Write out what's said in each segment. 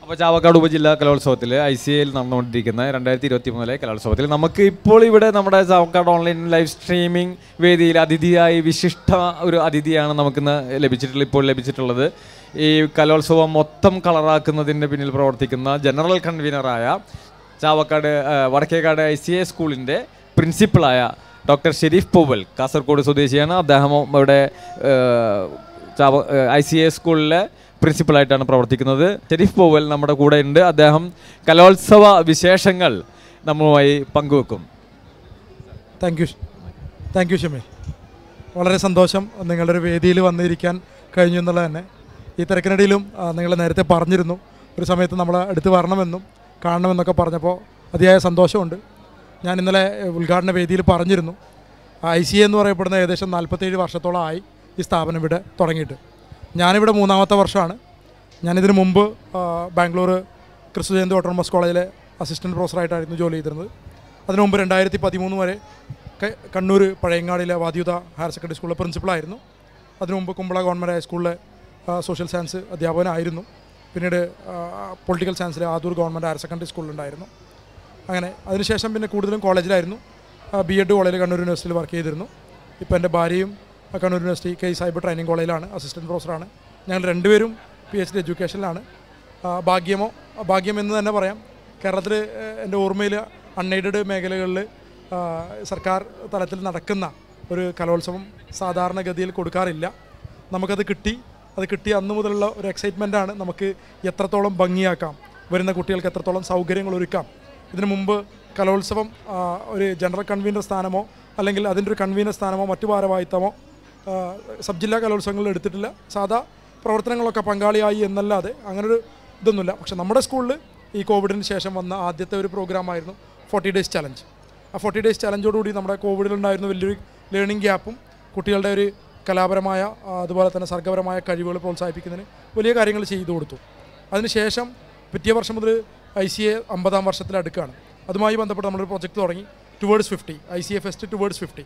അപ്പോൾ ചാവക്കാട് ഉപജില്ലാ കലോത്സവത്തിൽ ഐ സി എയിൽ നടന്നുകൊണ്ടിരിക്കുന്ന രണ്ടായിരത്തി ഇരുപത്തി മൂന്നിലെ കലോത്സവത്തിൽ നമുക്ക് ഇപ്പോൾ ഇവിടെ നമ്മുടെ ചാവക്കാട് ഓൺലൈൻ ലൈവ് സ്ട്രീമിംഗ് വേദിയിൽ അതിഥിയായി വിശിഷ്ട ഒരു അതിഥിയാണ് നമുക്കിന്ന് ലഭിച്ചിട്ടുള്ള ഇപ്പോൾ ലഭിച്ചിട്ടുള്ളത് ഈ കലോത്സവം മൊത്തം കളറാക്കുന്നതിൻ്റെ പിന്നിൽ പ്രവർത്തിക്കുന്ന ജനറൽ കൺവീനറായ ചാവക്കാട് ആ, വടക്കേക്കാട് ഐ സി എ സ്കൂളിൻ്റെ പ്രിൻസിപ്പളായ ഡോക്ടർ ഷെരീഫ് പൂവൽ കാസർഗോഡ് സ്വദേശിയാണ് അദ്ദേഹം ഇവിടെ ആ, ചാവ ഐ സി എ സ്കൂളിലെ പ്രിൻസിപ്പളായിട്ടാണ് പ്രവർത്തിക്കുന്നത് ഷെരീഫ് പോവൽ നമ്മുടെ കൂടെ ഉണ്ട് അദ്ദേഹം കലോത്സവ വിശേഷങ്ങൾ നമ്മളുമായി പങ്കുവെക്കും thank you thank you Shami വളരെ സന്തോഷം നിങ്ങളുടെ ഒരു വേദിയിൽ വന്നിരിക്കാൻ കഴിഞ്ഞു എന്നുള്ളത് തന്നെ ഈ തിരക്കിനിടയിലും നിങ്ങൾ നേരത്തെ പറഞ്ഞിരുന്നു ഒരു സമയത്ത് നമ്മൾ അടുത്ത് വരണമെന്നും കാണണമെന്നൊക്കെ പറഞ്ഞപ്പോൾ അതിയായ സന്തോഷമുണ്ട് ഞാൻ ഇന്നലെ ഏഹ്, ഉദ്ഘാടന വേദിയിൽ പറഞ്ഞിരുന്നു ഐ സി എന്ന് പറയപ്പെടുന്ന ഏകദേശം നാൽപ്പത്തേഴ് വർഷത്തോളമായി ഈ സ്ഥാപനം ഇവിടെ തുടങ്ങിയിട്ട് ഞാനിവിടെ മൂന്നാമത്തെ വർഷമാണ് ഞാനിതിനു മുമ്പ് ആ, ബാംഗ്ലൂർ ക്രിസ്തു ജയന്തി ഓട്ടോണമസ് കോളേജിലെ അസിസ്റ്റൻറ്റ് പ്രൊഫസറായിട്ടായിരുന്നു ജോലി ചെയ്തിരുന്നത് അതിനു മുമ്പ് രണ്ടായിരത്തി പതിമൂന്ന് വരെ ക- കണ്ണൂർ പഴയങ്ങാടിയിലെ വാദ്യുത ഹയർ സെക്കൻഡറി സ്കൂളിലെ പ്രിൻസിപ്പളായിരുന്നു അതിനു മുമ്പ് കുമ്പള ഗവൺമെൻറ് ഹൈസ്കൂളിലെ ആ, സോഷ്യൽ സയൻസ് അധ്യാപകനായിരുന്നു പിന്നീട് പൊളിറ്റിക്കൽ സയൻസിലെ ആദൂർ ഗവൺമെൻറ് ഹയർ സെക്കൻഡറി സ്കൂളിലുണ്ടായിരുന്നു അങ്ങനെ അതിനുശേഷം പിന്നെ കൂടുതലും കോളേജിലായിരുന്നു ബി എഡ് കോളേജിൽ കണ്ണൂർ യൂണിവേഴ്സിറ്റിയിൽ വർക്ക് ചെയ്തിരുന്നു ഇപ്പോൾ എൻ്റെ ഭാര്യയും ആ, Kannur university K cyber training കോളേജിലാണ് അസിസ്റ്റൻറ്റ് പ്രൊഫസറാണ് ഞങ്ങൾ രണ്ടുപേരും പി എച്ച് ഡി എഡ്യൂക്കേഷനിലാണ് ആ, ഭാഗ്യമോ ആ, ഭാഗ്യം എന്ന് തന്നെ പറയാം കേരളത്തിൽ എൻ്റെ ഓർമ്മയിൽ അൺഎയ്ഡഡ് മേഖലകളിൽ ആ, സർക്കാർ തലത്തിൽ നടക്കുന്ന ഒരു കലോത്സവം സാധാരണഗതിയിൽ കൊടുക്കാറില്ല നമുക്കത് കിട്ടി അത് കിട്ടിയ അന്ന് മുതലുള്ള ഒരു എക്സൈറ്റ്മെൻറ്റാണ് നമുക്ക് എത്രത്തോളം ഭംഗിയാക്കാം വരുന്ന കുട്ടികൾക്ക് എത്രത്തോളം സൗകര്യങ്ങൾ ഒരുക്കാം ഇതിനു മുമ്പ് കലോത്സവം ആ, ഒരു ജനറൽ കൺവീനർ സ്ഥാനമോ അല്ലെങ്കിൽ അതിൻ്റെ ഒരു കൺവീനർ സ്ഥാനമോ മറ്റു ഭാരവാഹിത്തമോ ആ, സബ് ജില്ലാ കലോത്സവങ്ങളിൽ എടുത്തിട്ടില്ല സാധാ പ്രവർത്തനങ്ങളൊക്കെ പങ്കാളിയായി എന്നല്ലാതെ അങ്ങനൊരു ഇതൊന്നുമില്ല പക്ഷെ നമ്മുടെ സ്കൂളിൽ ഈ കോവിഡിന് ശേഷം വന്ന ആദ്യത്തെ ഒരു പ്രോഗ്രാമായിരുന്നു ഫോർട്ടി ഡേയ്സ് ചലഞ്ച് ആ ഫോർട്ടി ഡേയ്സ് ചലഞ്ചോടുകൂടി നമ്മുടെ കോവിഡിലുണ്ടായിരുന്ന വലിയൊരു ലേണിംഗ് ഗ്യാപ്പും കുട്ടികളുടെ ഒരു കലാപരമായ ആ, അതുപോലെ തന്നെ സർഗപരമായ കഴിവുകൾ പ്രോത്സാഹിപ്പിക്കുന്നതിന് വലിയ കാര്യങ്ങൾ ചെയ്തു കൊടുത്തു അതിനുശേഷം പിറ്റേ വർഷം മുതൽ ഐ സി എ അമ്പതാം വർഷത്തിലടുക്കാണ് അതുമായി ബന്ധപ്പെട്ട് നമ്മളൊരു പ്രൊജക്റ്റ് തുടങ്ങി towards fifty I C A fest towards fifty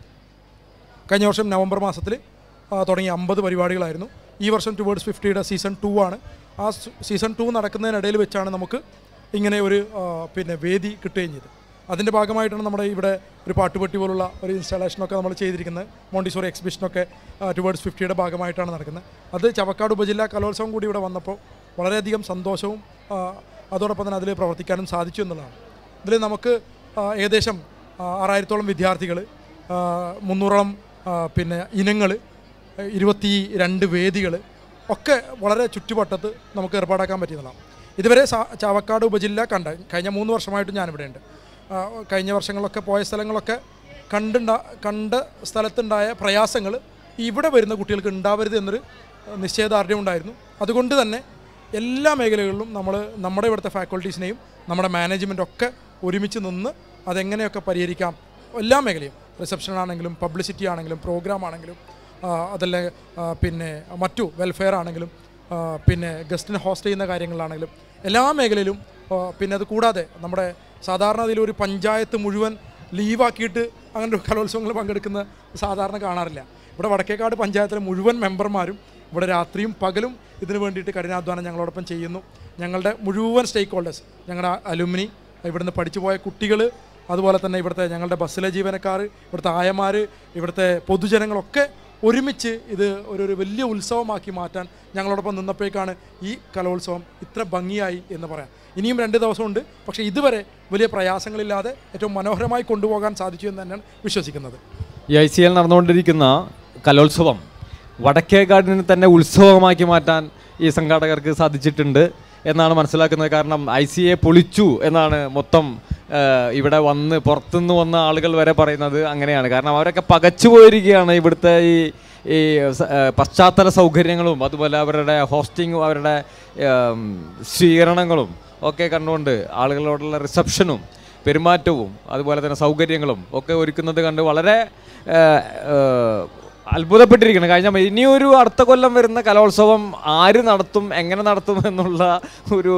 കഴിഞ്ഞ വർഷം നവംബർ മാസത്തിൽ തുടങ്ങിയ അമ്പത് പരിപാടികളായിരുന്നു ഈ വർഷം ടുവേർഡ്സ് ഫിഫ്റ്റിയുടെ സീസൺ ടു ആണ് ആ സീസൺ ടു നടക്കുന്നതിനിടയിൽ വെച്ചാണ് നമുക്ക് ഇങ്ങനെ ഒരു ആ, പിന്നെ വേദി കിട്ടുകയും ചെയ്തത് അതിൻ്റെ ഭാഗമായിട്ടാണ് നമ്മുടെ ഇവിടെ ഒരു പാട്ടുപെട്ടി പോലുള്ള ഒരു ഇൻസ്റ്റാളേഷനൊക്കെ നമ്മൾ ചെയ്തിരിക്കുന്നത് മോണ്ടിസോറി എക്സിബിഷനൊക്കെ ടുവേർഡ്സ് ഫിഫ്റ്റിയുടെ ഭാഗമായിട്ടാണ് നടക്കുന്നത് അത് ചവക്കാട് ഉപജില്ലാ കലോത്സവം കൂടി ഇവിടെ വന്നപ്പോൾ വളരെയധികം സന്തോഷവും ആ, അതോടൊപ്പം തന്നെ അതിൽ പ്രവർത്തിക്കാനും സാധിച്ചു എന്നുള്ളതാണ് ഇതിൽ നമുക്ക് ആ, ഏകദേശം ആ, ആറായിരത്തോളം വിദ്യാർത്ഥികൾ മുന്നൂറോളം ആ, പിന്നെ ഇനങ്ങൾ ഇരുപത്തി രണ്ട് വേദികൾ ഒക്കെ വളരെ ചുറ്റുവട്ടത്ത് നമുക്ക് ഏർപ്പാടാക്കാൻ പറ്റിയതാണ് ഇതുവരെ സാ- ചാവക്കാട് ഉപജില്ല കണ്ട കഴിഞ്ഞ മൂന്ന് വർഷമായിട്ട് ഞാനിവിടെയുണ്ട് ആ, കഴിഞ്ഞ വർഷങ്ങളൊക്കെ പോയ സ്ഥലങ്ങളൊക്കെ കണ്ടുണ്ട കണ്ട സ്ഥലത്തുണ്ടായ പ്രയാസങ്ങൾ ഇവിടെ വരുന്ന കുട്ടികൾക്ക് ഉണ്ടാവരുത് എന്നൊരു ആ, നിശ്ചയദാർഢ്യം ഉണ്ടായിരുന്നു അതുകൊണ്ട് തന്നെ എല്ലാ മേഖലകളിലും നമ്മൾ നമ്മുടെ ഇവിടുത്തെ ഫാക്കൽറ്റീസിനെയും നമ്മുടെ മാനേജ്മെൻ്റ് ഒക്കെ ഒരുമിച്ച് നിന്ന് അതെങ്ങനെയൊക്കെ പരിഹരിക്കാം എല്ലാ മേഖലയും റിസപ്ഷൻ ആണെങ്കിലും പബ്ലിസിറ്റി ആണെങ്കിലും പ്രോഗ്രാം ആണെങ്കിലും ആ, അതല്ല ആ, പിന്നെ മറ്റു വെൽഫെയർ ആണെങ്കിലും ആ, പിന്നെ ഗസ്റ്റിനെ ഹോസ്റ്റ് ചെയ്യുന്ന കാര്യങ്ങളിലാണെങ്കിലും എല്ലാ മേഖലയിലും ആ, പിന്നെ അത് കൂടാതെ നമ്മുടെ സാധാരണ ഇതിൽ ഒരു പഞ്ചായത്ത് മുഴുവൻ ലീവാക്കിയിട്ട് അങ്ങനെ ഒരു കലോത്സവങ്ങൾ പങ്കെടുക്കുന്ന സാധാരണ കാണാറില്ല ഇവിടെ വടക്കേക്കാട് പഞ്ചായത്തിലെ മുഴുവൻ മെമ്പർമാരും ഇവിടെ രാത്രിയും പകലും ഇതിനു വേണ്ടിയിട്ട് കഠിനാധ്വാനം ഞങ്ങളോടൊപ്പം ചെയ്യുന്നു ഞങ്ങളുടെ മുഴുവൻ സ്റ്റേക്ക് ഹോൾഡേഴ്സ് ഞങ്ങളുടെ അലുമിനി ഇവിടുന്ന് പഠിച്ചു പോയ കുട്ടികൾ അതുപോലെ തന്നെ ഇവിടുത്തെ ഞങ്ങളുടെ ബസ്സിലെ ജീവനക്കാർ ഇവിടുത്തെ ആയമാർ ഇവിടുത്തെ പൊതുജനങ്ങളൊക്കെ ഒരുമിച്ച് ഇത് ഒരു ഒരു വലിയ ഉത്സവമാക്കി മാറ്റാൻ ഞങ്ങളോടൊപ്പം നിന്നപ്പോഴേക്കാണ് ഈ കലോത്സവം ഇത്ര ഭംഗിയായി എന്ന് പറയാം ഇനിയും രണ്ട് ദിവസമുണ്ട് പക്ഷേ ഇതുവരെ വലിയ പ്രയാസങ്ങളില്ലാതെ ഏറ്റവും മനോഹരമായി കൊണ്ടുപോകാൻ സാധിച്ചു എന്ന് തന്നെയാണ് വിശ്വസിക്കുന്നത് ഈ ഐ സി എൽ നടന്നുകൊണ്ടിരിക്കുന്ന കലോത്സവം വടക്കേക്കാടിനെ തന്നെ ഉത്സവമാക്കി മാറ്റാൻ ഈ സംഘാടകർക്ക് സാധിച്ചിട്ടുണ്ട് എന്നാണ് മനസ്സിലാക്കുന്നത് കാരണം ഐ സി എ പൊളിച്ചു എന്നാണ് മൊത്തം ആ, ഇവിടെ വന്ന് പുറത്തുനിന്ന് വന്ന ആളുകൾ വരെ പറയുന്നത് അങ്ങനെയാണ് കാരണം അവരൊക്കെ പകച്ചു പോയിരിക്കുകയാണ് ഇവിടുത്തെ ഈ ഈ സ- ആ, പശ്ചാത്തല സൗകര്യങ്ങളും അതുപോലെ അവരുടെ ഹോസ്റ്റിങ്ങും അവരുടെ ആം, സ്വീകരണങ്ങളും ഒക്കെ കണ്ടുകൊണ്ട് ആളുകളോടുള്ള റിസപ്ഷനും പെരുമാറ്റവും അതുപോലെ തന്നെ സൗകര്യങ്ങളും ഒക്കെ ഒരുക്കുന്നത് കണ്ട് വളരെ ആ, ആ, അത്ഭുതപ്പെട്ടിരിക്കണം കഴിഞ്ഞ ഇനിയൊരു അടുത്ത കൊല്ലം വരുന്ന കലോത്സവം ആര് നടത്തും എങ്ങനെ നടത്തും എന്നുള്ള ഒരു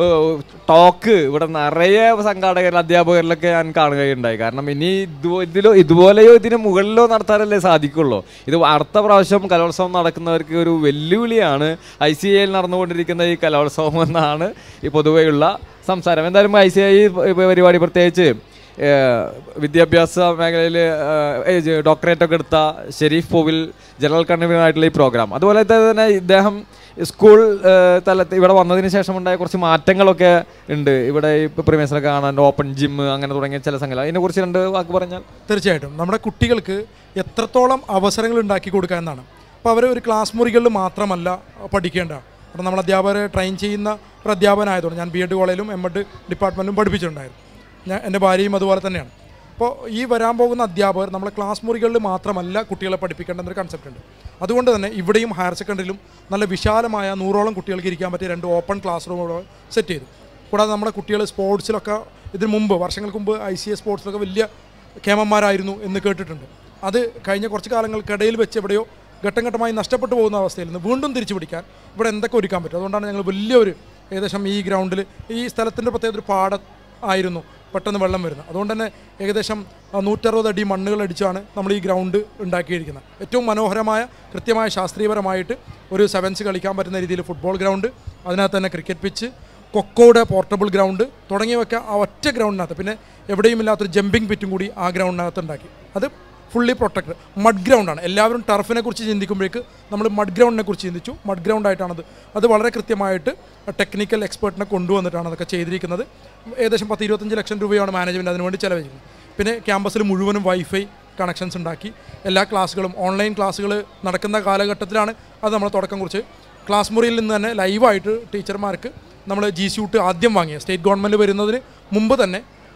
ടോക്ക് ഇവിടെ നിറയെ സംഘാടകരിൽ അധ്യാപകരിലൊക്കെ ഞാൻ കാണുകയുണ്ടായി കാരണം ഇനി ഇതുപോ ഇതിലോ ഇതുപോലെയോ ഇതിന് മുകളിലോ നടത്താനല്ലേ സാധിക്കുള്ളൂ ഇത് അടുത്ത പ്രാവശ്യം കലോത്സവം നടക്കുന്നവർക്ക് ഒരു വെല്ലുവിളിയാണ് ഐ സി ഐയിൽ നടന്നുകൊണ്ടിരിക്കുന്ന ഈ കലോത്സവം എന്നാണ് ഈ പൊതുവെയുള്ള സംസാരം എന്തായാലും ഐ സി ഐ പരിപാടി പ്രത്യേകിച്ച് ഏഹ് വിദ്യാഭ്യാസ മേഖലയിൽ ഡോക്ടറേറ്റ് ഒക്കെ എടുത്ത ഷെരീഫ് പോവിൽ ജനറൽ കൺവീനറായിട്ടുള്ള ഈ പ്രോഗ്രാം അതുപോലെ തന്നെ ഇദ്ദേഹം സ്കൂൾ ഏഹ് തലത്തിൽ ഇവിടെ വന്നതിന് ശേഷം ഉണ്ടായ കുറച്ച് മാറ്റങ്ങളൊക്കെ ഉണ്ട് ഇവിടെ ഇപ്പോൾ പ്രിമേഴ്സിലൊക്കെ കാണാൻ ഓപ്പൺ ജിം അങ്ങനെ തുടങ്ങിയ ചില സംഘങ്ങൾ അതിനെക്കുറിച്ച് രണ്ട് വാക്ക് പറഞ്ഞാൽ തീർച്ചയായിട്ടും നമ്മുടെ കുട്ടികൾക്ക് എത്രത്തോളം അവസരങ്ങൾ ഉണ്ടാക്കി കൊടുക്കുക എന്നാണ് അപ്പോൾ അവർ ഒരു ക്ലാസ് മുറികളിൽ മാത്രമല്ല പഠിക്കേണ്ട അപ്പോൾ നമ്മൾ അധ്യാപകരെ ട്രെയിൻ ചെയ്യുന്ന ഒരു അധ്യാപകനായതുകൊണ്ട് ഞാൻ ബി എഡ് കോളേജിലും എം എഡ് ഡിപ്പാർട്ട്മെൻറ്റിലും പഠിപ്പിച്ചിട്ടുണ്ടായിരുന്നു ഞാൻ എൻ്റെ ഭാര്യയും അതുപോലെ തന്നെയാണ് അപ്പോൾ ഈ വരാൻ പോകുന്ന അധ്യാപകർ നമ്മളെ ക്ലാസ് മുറികളിൽ മാത്രമല്ല കുട്ടികളെ പഠിപ്പിക്കേണ്ട എന്നൊരു കൺസെപ്റ്റ് ഉണ്ട് അതുകൊണ്ട് തന്നെ ഇവിടെയും ഹയർ സെക്കൻഡറിയിലും നല്ല വിശാലമായ നൂറോളം കുട്ടികൾക്ക് ഇരിക്കാൻ പറ്റിയ രണ്ട് ഓപ്പൺ ക്ലാസ് റൂമുകൾ സെറ്റ് ചെയ്തു കൂടാതെ നമ്മുടെ കുട്ടികൾ സ്പോർട്സിലൊക്കെ ഇതിന് മുമ്പ് വർഷങ്ങൾക്ക് മുമ്പ് ഐ സി എസ് സ്പോർട്സിലൊക്കെ വലിയ കേമന്മാരായിരുന്നു എന്ന് കേട്ടിട്ടുണ്ട് അത് കഴിഞ്ഞ കുറച്ച് കാലങ്ങൾക്കിടയിൽ വെച്ച് എവിടെയോ ഘട്ടം ഘട്ടമായി നഷ്ടപ്പെട്ടു പോകുന്ന അവസ്ഥയിൽ നിന്ന് വീണ്ടും തിരിച്ചു പിടിക്കാൻ ഇവിടെ എന്തൊക്കെ ഒരുക്കാൻ പറ്റും അതുകൊണ്ടാണ് ഞങ്ങൾ വലിയൊരു ഏകദേശം ഈ ഗ്രൗണ്ടിൽ ഈ സ്ഥലത്തിൻ്റെ പ്രത്യേക ഒരു പാട ആയിരുന്നു പെട്ടെന്ന് വെള്ളം വരുന്നത് അതുകൊണ്ട് തന്നെ ഏകദേശം ആ, നൂറ്ററുപത് അടി മണ്ണുകൾ അടിച്ചാണ് നമ്മൾ ഈ ഗ്രൗണ്ട് ഉണ്ടാക്കിയിരിക്കുന്നത് ഏറ്റവും മനോഹരമായ കൃത്യമായ ശാസ്ത്രീയപരമായിട്ട് ഒരു സെവൻസ് കളിക്കാൻ പറ്റുന്ന രീതിയിൽ ഫുട്ബോൾ ഗ്രൗണ്ട് അതിനകത്ത് തന്നെ ക്രിക്കറ്റ് പിച്ച് കൊക്കോയുടെ പോർട്ടബിൾ ഗ്രൗണ്ട് തുടങ്ങിയവയൊക്കെ ആ ഒറ്റ ഗ്രൗണ്ടിനകത്ത് പിന്നെ എവിടെയും ഇല്ലാത്തൊരു ജമ്പിംഗ് പിറ്റും കൂടി ആ ഗ്രൗണ്ടിനകത്ത് ഉണ്ടാക്കി അത് ഫുള്ളി പ്രൊട്ടക്റ്റഡ് മഡ് ഗ്രൗണ്ടാണ് എല്ലാവരും ടർഫിനെ കുറിച്ച് ചിന്തിക്കുമ്പോഴേക്ക് നമ്മൾ മഡ് ഗ്രൗണ്ടിനെ കുറിച്ച് ചിന്തിച്ചു മഡ് ഗ്രൗണ്ടായിട്ടാണത് അത് വളരെ കൃത്യമായിട്ട് ടെക്നിക്കൽ എക്സ്പേർട്ടിനെ കൊണ്ടുവന്നിട്ടാണ് അതൊക്കെ ചെയ്തിരിക്കുന്നത് ഏകദേശം പത്ത് ഇരുപത്തഞ്ച് ലക്ഷം രൂപയാണ് മാനേജ്മെൻറ്റ് അതിനുവേണ്ടി ചിലവഴിക്കുന്നത് പിന്നെ ക്യാമ്പസിൽ മുഴുവനും വൈഫൈ കണക്ഷൻസ് ഉണ്ടാക്കി എല്ലാ ക്ലാസ്സുകളും ഓൺലൈൻ ക്ലാസ്സുകൾ നടക്കുന്ന കാലഘട്ടത്തിലാണ് അത് നമ്മൾ തുടക്കം കുറിച്ച് ക്ലാസ് മുറിയിൽ നിന്ന് തന്നെ ലൈവായിട്ട് ടീച്ചർമാർക്ക് നമ്മൾ ജി സ്യൂട്ട് ആദ്യം വാങ്ങിയ സ്റ്റേറ്റ് ഗവൺമെൻറ് വരുന്നതിന് മുമ്പ് തന്നെ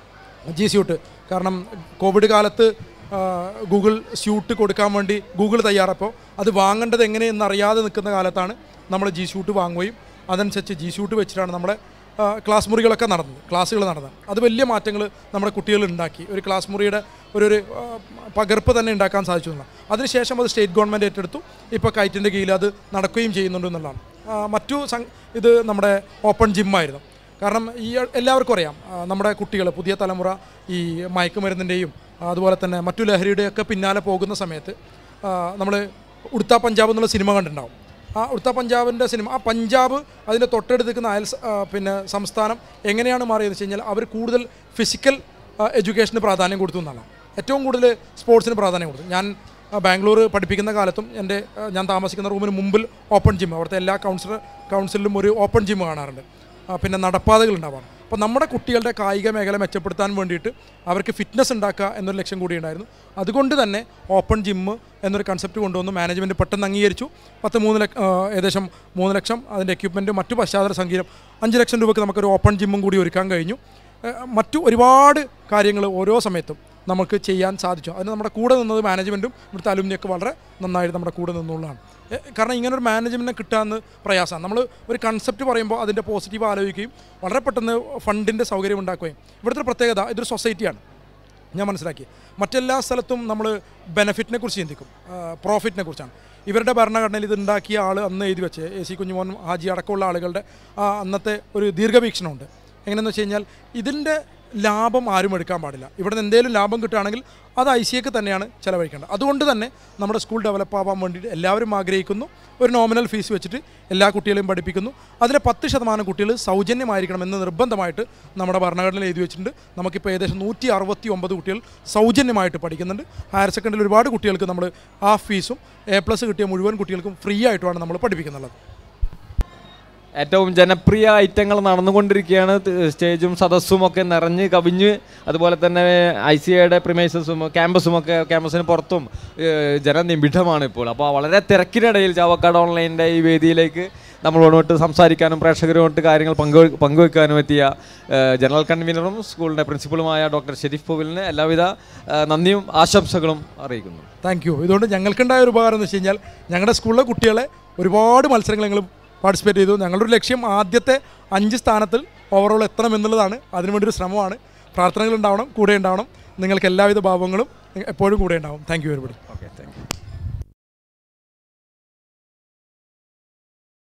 ജി സ്യൂട്ട് കാരണം കോവിഡ് കാലത്ത് ആ, ഗൂഗിൾ സ്യൂട്ട് കൊടുക്കാൻ വേണ്ടി ഗൂഗിൾ തയ്യാറപ്പോൾ അത് വാങ്ങേണ്ടത് എങ്ങനെയെന്ന് അറിയാതെ നിൽക്കുന്ന കാലത്താണ് നമ്മൾ ജി സ്യൂട്ട് വാങ്ങുകയും അതനുസരിച്ച് ജി സ്യൂട്ട് വെച്ചിട്ടാണ് നമ്മുടെ ആ, ക്ലാസ് മുറികളൊക്കെ നടന്നത് ക്ലാസ്സുകൾ നടന്നത് അത് വലിയ മാറ്റങ്ങൾ നമ്മുടെ കുട്ടികൾ ഉണ്ടാക്കി ഒരു ക്ലാസ് മുറിയുടെ ഒരു ഒരു ആ, പകർപ്പ് തന്നെ ഉണ്ടാക്കാൻ സാധിച്ചു എന്നുള്ളതാണ് അതിനുശേഷം അത് സ്റ്റേറ്റ് ഗവൺമെൻറ് ഏറ്റെടുത്തു ഇപ്പോൾ കൈറ്റിൻ്റെ കീഴിൽ അത് നടക്കുകയും ചെയ്യുന്നുണ്ട് എന്നുള്ളതാണ് ആ, മറ്റു സം- ഇത് നമ്മുടെ ഓപ്പൺ ജിമ്മായിരുന്നു കാരണം ഈ എല്ലാവർക്കും അറിയാം ആ, നമ്മുടെ കുട്ടികൾ പുതിയ തലമുറ ഈ മയക്കുമരുന്നിൻ്റെയും അതുപോലെ തന്നെ മറ്റു ലഹരിയുടെയൊക്കെ പിന്നാലെ പോകുന്ന സമയത്ത് നമ്മൾ ഉടുത്ത പഞ്ചാബ് എന്നുള്ള സിനിമ കണ്ടിട്ടുണ്ടാവും ആ ഉടുത്ത പഞ്ചാബിൻ്റെ സിനിമ ആ പഞ്ചാബ് അതിൻ്റെ തൊട്ടടുത്ത് നിൽക്കുന്ന അയൽ സ- ആ, പിന്നെ സംസ്ഥാനം എങ്ങനെയാണ് മാറിയതെന്ന് വെച്ച് കഴിഞ്ഞാൽ അവർ കൂടുതൽ ഫിസിക്കൽ എഡ്യൂക്കേഷന് പ്രാധാന്യം കൊടുത്തു എന്നാണ് ഏറ്റവും കൂടുതൽ സ്പോർട്സിന് പ്രാധാന്യം കൊടുത്തു ഞാൻ ആ, ബാംഗ്ലൂർ പഠിപ്പിക്കുന്ന കാലത്തും എൻ്റെ ആ, ഞാൻ താമസിക്കുന്ന റൂമിന് മുമ്പിൽ ഓപ്പൺ ജിം അവിടുത്തെ എല്ലാ കൗൺസിലർ കൗൺസിലിലും ഒരു ഓപ്പൺ ജിം കാണാറുണ്ട് ആ, പിന്നെ നടപ്പാതകൾ ഉണ്ടാവാറ് അപ്പോൾ നമ്മുടെ കുട്ടികളുടെ കായിക മേഖല മെച്ചപ്പെടുത്താൻ വേണ്ടിയിട്ട് അവർക്ക് ഫിറ്റ്നസ് ഉണ്ടാക്കുക എന്നൊരു ലക്ഷ്യം കൂടി ഉണ്ടായിരുന്നു അതുകൊണ്ട് തന്നെ ഓപ്പൺ ജിമ്മ് എന്നൊരു കൺസെപ്റ്റ് കൊണ്ടുവന്നു മാനേജ്മെൻറ്റ് പെട്ടെന്ന് അംഗീകരിച്ചു പത്ത് മൂന്ന് ലക്ഷം ഏകദേശം മൂന്ന് ലക്ഷം അതിൻ്റെ എക്യുപ്മെൻറ്റും മറ്റു പശ്ചാത്തല സംഗീതം അഞ്ച് ലക്ഷം രൂപയ്ക്ക് നമുക്കൊരു ഓപ്പൺ ജിമ്മും കൂടി ഒരുക്കാൻ കഴിഞ്ഞു ഏഹ് മറ്റു ഒരുപാട് കാര്യങ്ങൾ ഓരോ സമയത്തും നമുക്ക് ചെയ്യാൻ സാധിച്ചു അതിന് നമ്മുടെ കൂടെ നിന്നത് മാനേജ്മെൻറ്റും ഇവിടുത്തെ അലുമിനിയൊക്കെ വളരെ നന്നായിട്ട് നമ്മുടെ കൂടെ നിന്നുള്ളതാണ് ഏഹ് കാരണം ഇങ്ങനൊരു മാനേജ്മെൻറ്റിനെ കിട്ടാമെന്ന് പ്രയാസമാണ് നമ്മൾ ഒരു കൺസെപ്റ്റ് പറയുമ്പോൾ അതിൻ്റെ പോസിറ്റീവ് ആലോചിക്കുകയും വളരെ പെട്ടെന്ന് ഫണ്ടിൻ്റെ സൗകര്യം ഉണ്ടാക്കുകയും ഇവിടുത്തെ ഒരു പ്രത്യേകത ഇതൊരു സൊസൈറ്റിയാണ് ഞാൻ മനസ്സിലാക്കി മറ്റെല്ലാ സ്ഥലത്തും നമ്മൾ ബെനഫിറ്റിനെ കുറിച്ച് ചിന്തിക്കും പ്രോഫിറ്റിനെ കുറിച്ചാണ് ഇവരുടെ ഭരണഘടനയിൽ ഇത് ഉണ്ടാക്കിയ ആൾ അന്ന് എഴുതി വെച്ച് എ സി കുഞ്ഞുമോൻ ഹാജി അടക്കമുള്ള ആളുകളുടെ ആ അന്നത്തെ ഒരു ദീർഘവീക്ഷണമുണ്ട് എങ്ങനെയെന്ന് വെച്ച് കഴിഞ്ഞാൽ ഇതിൻ്റെ ലാഭം ആരും എടുക്കാൻ പാടില്ല ഇവിടെ നിന്ന് എന്തെങ്കിലും ലാഭം കിട്ടുകയാണെങ്കിൽ അത് ഐ സി എക്ക് തന്നെയാണ് ചിലവഴിക്കേണ്ടത് അതുകൊണ്ട് തന്നെ നമ്മുടെ സ്കൂൾ ഡെവലപ്പ് ആവാൻ വേണ്ടിയിട്ട് എല്ലാവരും ആഗ്രഹിക്കുന്നു ഒരു നോമിനൽ ഫീസ് വെച്ചിട്ട് എല്ലാ കുട്ടികളെയും പഠിപ്പിക്കുന്നു അതിലെ പത്ത് ശതമാനം കുട്ടികൾ സൗജന്യമായിരിക്കണം എന്ന് നിർബന്ധമായിട്ട് നമ്മുടെ ഭരണഘടനയിൽ എഴുതി വെച്ചിട്ടുണ്ട് നമുക്കിപ്പോൾ ഏകദേശം നൂറ്റി അറുപത്തി ഒമ്പത് കുട്ടികൾ സൗജന്യമായിട്ട് പഠിക്കുന്നുണ്ട് ഹയർ സെക്കൻഡറിയിൽ ഒരുപാട് കുട്ടികൾക്ക് നമ്മൾ ഹാഫ് ഫീസും എ പ്ലസ് കിട്ടിയ മുഴുവൻ കുട്ടികൾക്കും ഫ്രീ ആയിട്ടുമാണ് നമ്മൾ പഠിപ്പിക്കുന്നുള്ളത് ഏറ്റവും ജനപ്രിയ ഐറ്റങ്ങൾ നടന്നുകൊണ്ടിരിക്കുകയാണ് ത- സ്റ്റേജും സദസ്സും ഒക്കെ നിറഞ്ഞ് കവിഞ്ഞ് അതുപോലെ തന്നെ ഐ സി ഐയുടെ പ്രിമൈസസും ക്യാമ്പസും ഒക്കെ ക്യാമ്പസിന് പുറത്തും ഏഹ്, ജനനിബിഡമാണ് ഇപ്പോൾ അപ്പോൾ വളരെ തിരക്കിനിടയിൽ ചാവക്കാട് ഓൺലൈനിൻ്റെ ഈ വേദിയിലേക്ക് നമ്മളോടൊട്ട് സംസാരിക്കാനും പ്രേക്ഷകരുമായിട്ട് കാര്യങ്ങൾ പങ്കു പങ്കുവെക്കാനും എത്തിയ ഏഹ്, ജനറൽ കൺവീനറും സ്കൂളിൻ്റെ പ്രിൻസിപ്പളുമായ ഡോക്ടർ ഷെരീഫ് പോവിലിന് എല്ലാവിധ ഏഹ്, നന്ദിയും ആശംസകളും അറിയിക്കുന്നു താങ്ക് യു ഇതുകൊണ്ട് ഞങ്ങൾക്കുണ്ടായ ഒരു ഉപകാരം എന്ന് വെച്ച് കഴിഞ്ഞാൽ ഞങ്ങളുടെ സ്കൂളിലെ കുട്ടികളെ ഒരുപാട് മത്സരങ്ങൾ ഞങ്ങൾ പാർട്ടിസിപ്പേറ്റ് ചെയ്തു ഞങ്ങളുടെ ഒരു ലക്ഷ്യം ആദ്യത്തെ അഞ്ച് സ്ഥാനത്തിൽ ഓവറോൾ എത്തണം എന്നുള്ളതാണ് അതിനുവേണ്ടി ഒരു ശ്രമമാണ് പ്രാർത്ഥനകൾ ഉണ്ടാവണം കൂടെ ഉണ്ടാവണം നിങ്ങൾക്ക് എല്ലാവിധ ഭാവങ്ങളും എപ്പോഴും കൂടെ ഉണ്ടാവും thank you very much okay thank